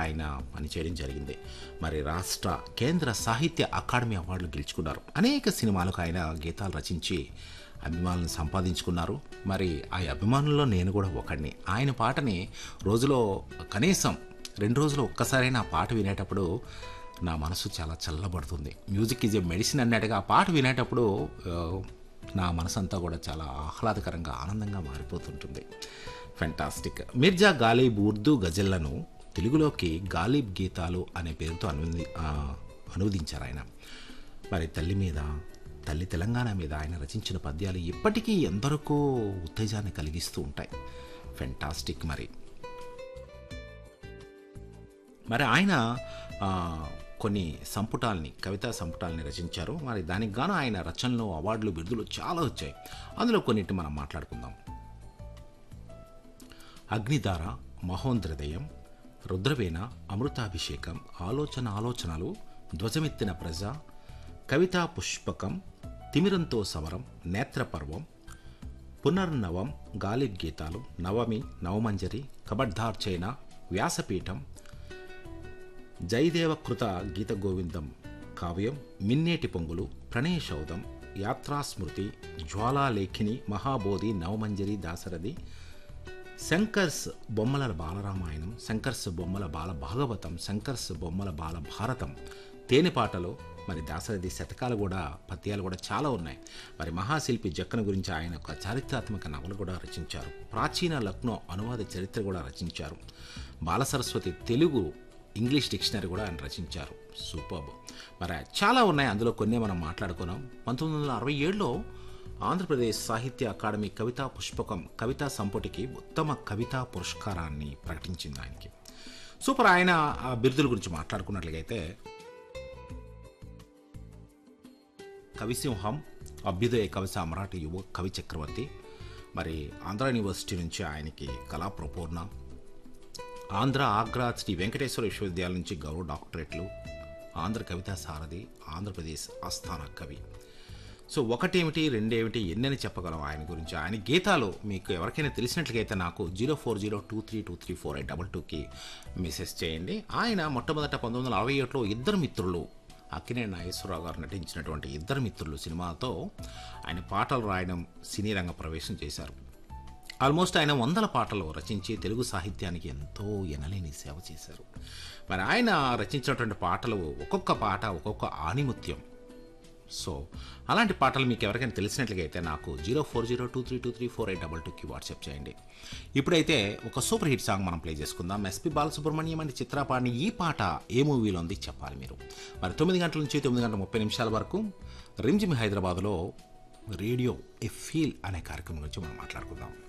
ఆయన పనిచేయడం జరిగింది మరి రాష్ట్ర కేంద్ర సాహిత్య అకాడమీ అవార్డులు గెలుచుకున్నారు అనేక సినిమాలకు ఆయన గీతాలు రచించి అభిమానులను సంపాదించుకున్నారు మరి ఆ అభిమానుల్లో నేను కూడా ఒకడిని ఆయన పాటని రోజులో కనీసం రెండు రోజులు ఒక్కసారైనా ఆ పాట వినేటప్పుడు నా మనసు చాలా చల్లబడుతుంది మ్యూజిక్ ఈజ్ ఏ మెడిసిన్ అన్నట్టుగా ఆ పాట వినేటప్పుడు ఆ, నా మనసంతా కూడా చాలా ఆహ్లాదకరంగా ఆనందంగా మారిపోతుంటుంది ఫెంటాస్టిక్ మిర్జా గాలిబ్ ఉర్దూ గజల్లను తెలుగులోకి గాలిబ్ గీతాలు అనే పేరుతో అనువది ఆ, అనువదించారు ఆయన మరి తల్లి మీద తల్లి తెలంగాణ మీద ఆయన రచించిన పద్యాలు ఇప్పటికీ ఎందరికో ఉత్తేజాన్ని కలిగిస్తూ ఉంటాయి ఫెంటాస్టిక్ మరి మరి ఆయన ఆ, కొన్ని సంపుటాల్ని కవితా సంపుటాల్ని రచించారు మరి దానికి గాను ఆయన రచనలు అవార్డులు బిరుదులు చాలా వచ్చాయి అందులో కొన్నింటి మనం మాట్లాడుకుందాం అగ్నిధార మహోంద్రదయం రుద్రవేణ అమృతాభిషేకం ఆలోచన ఆలోచనలు ధ్వజమెత్తిన ప్రజ కవితా పుష్పకం తిమిరంతో సమరం నేత్రపర్వం పునర్నవం గాలిబ్ గీతాలు నవమి నవమంజరి కబడ్ధార్చైన వ్యాసపీఠం జయదేవకృత గీత గోవిందం కావ్యం మిన్నేటి పొంగులు ప్రణయశౌధం యాత్రాస్మృతి జ్వాలాలేఖిని మహాబోధి నవమంజరి దాసరథి శంకర్స్ బొమ్మల బాలరామాయణం శంకర్స్ బొమ్మల బాల భాగవతం శంకర్స్ బొమ్మల బాల భారతం తేనెపాటలు మరి దాసరథి శతకాలు కూడా పద్యాలు కూడా చాలా ఉన్నాయి మరి మహాశిల్పి జక్కన గురించి ఆయన ఒక చారిత్రాత్మక నవలు కూడా రచించారు ప్రాచీన లక్నో అనువాద చరిత్ర కూడా రచించారు బాలసరస్వతి తెలుగు ఇంగ్లీష్ డిక్షనరీ కూడా ఆయన రచించారు సూపర్బ్ మరి చాలా ఉన్నాయి అందులో కొన్ని మనం మాట్లాడుకున్నాం పంతొమ్మిది వందల అరవై ఏడులో ఆంధ్రప్రదేశ్ సాహిత్య అకాడమీ కవితా పుష్పకం కవితా సంపుటికి ఉత్తమ కవితా పురస్కారాన్ని ప్రకటించింది ఆయనకి సూపర్ ఆయన ఆ బిరుదుల గురించి మాట్లాడుకున్నట్లయితే కవిసింహం అభ్యుదయ కవి సామ్రాట్ యువ కవి చక్రవర్తి మరి ఆంధ్ర యూనివర్సిటీ నుంచి ఆయనకి కళా ప్రపూర్ణ ఆంధ్ర ఆగ్రా శ్రీ వెంకటేశ్వర విశ్వవిద్యాలయం నుంచి గౌరవ డాక్టరేట్లు ఆంధ్ర కవితా సారథి ఆంధ్రప్రదేశ్ ఆస్థాన కవి సో ఒకటేమిటి రెండేమిటి ఎన్నని చెప్పగలం ఆయన గురించి ఆయన గీతాలు మీకు ఎవరికైనా తెలిసినట్లయితే నాకు zero four zero two three two three four eight double టూకి మెసేజ్ చేయండి ఆయన మొట్టమొదట పంతొమ్మిది వందల అరవై ఒకటిలో ఇద్దరు మిత్రులు అక్కినే నాగేశ్వరరావు గారు నటించినటువంటి ఇద్దరు మిత్రులు సినిమాతో ఆయన పాటలు రాయడం సినీ రంగ ప్రవేశం చేశారు ఆల్మోస్ట్ ఆయన వందల పాటలు రచించి తెలుగు సాహిత్యానికి ఎంతో ఎనలేని సేవ చేశారు మరి ఆయన రచించినటువంటి పాటలు ఒక్కొక్క పాట ఒక్కొక్క ఆణిముత్యం సో అలాంటి పాటలు మీకు ఎవరికైనా తెలిసినట్లయితే నాకు zero four zero two three two three four eight double టూకి వాట్సాప్ చేయండి ఇప్పుడైతే ఒక సూపర్ హిట్ సాంగ్ మనం ప్లే చేసుకుందాం ఎస్పి బాలసుబ్రహ్మణ్యం అంటే చిత్ర పాడిన ఈ పాట ఏ మూవీలో ఉంది చెప్పాలి మీరు మరి తొమ్మిది గంటల నుంచి తొమ్మిది గంటల ముప్పై నిమిషాల వరకు రిమ్జిమ్ హైదరాబాద్లో రేడియో ఎ ఫీల్ అనే కార్యక్రమం గురించి మనం మాట్లాడుకుందాం